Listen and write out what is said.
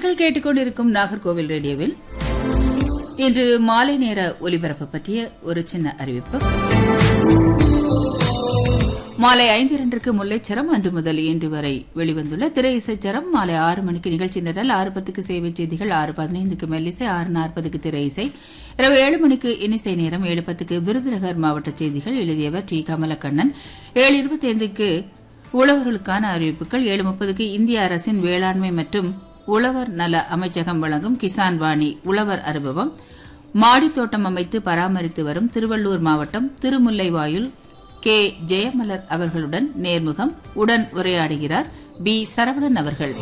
நேர்கள் கேட்டுக்கொண்டிருக்கும் நாகர்கோவில் ரேடியோவில் இன்று மாலை நேர ஒலிபரப்பு பற்றிய ஒரு சின்ன அறிவிப்பு மாலை ஐந்து இரண்டுக்கு முல்லைச்சரம் அன்று முதல் இன்று வரை வெளிவந்துள்ள திரை இசைச்சரம் மாலை ஆறு மணிக்கு நிகழ்ச்சி நிரல் ஆறு பத்துக்கு சேவை செய்திகள் ஆறு பதினைந்துக்கு மெல்லிசை ஆறு நாற்பதுக்கு திரை இசை இரவு ஏழு மணிக்கு இனிசை நேரம் ஏழு பத்துக்கு விருதுநகர் மாவட்ட செய்திகள் எழுதியவர் டி கமலக்கண்ணன் ஏழு இருபத்தி ஐந்துக்கு உழவர்களுக்கான அறிவிப்புகள் ஏழு முப்பதுக்கு இந்திய அரசின் வேளாண்மை மற்றும் உழவர் நல அமைச்சகம் வழங்கும் கிசான் வாணி உழவர் அனுபவம் மாடித் தோட்டம் அமைத்து பராமரித்து வரும் திருவள்ளூர் மாவட்டம் திருமுல்லைவாயுல் கே ஜெயமலர் அவர்களுடன் நேர்முகம் உடன் உரையாடுகிறார் பி சரவணன் அவர்கள்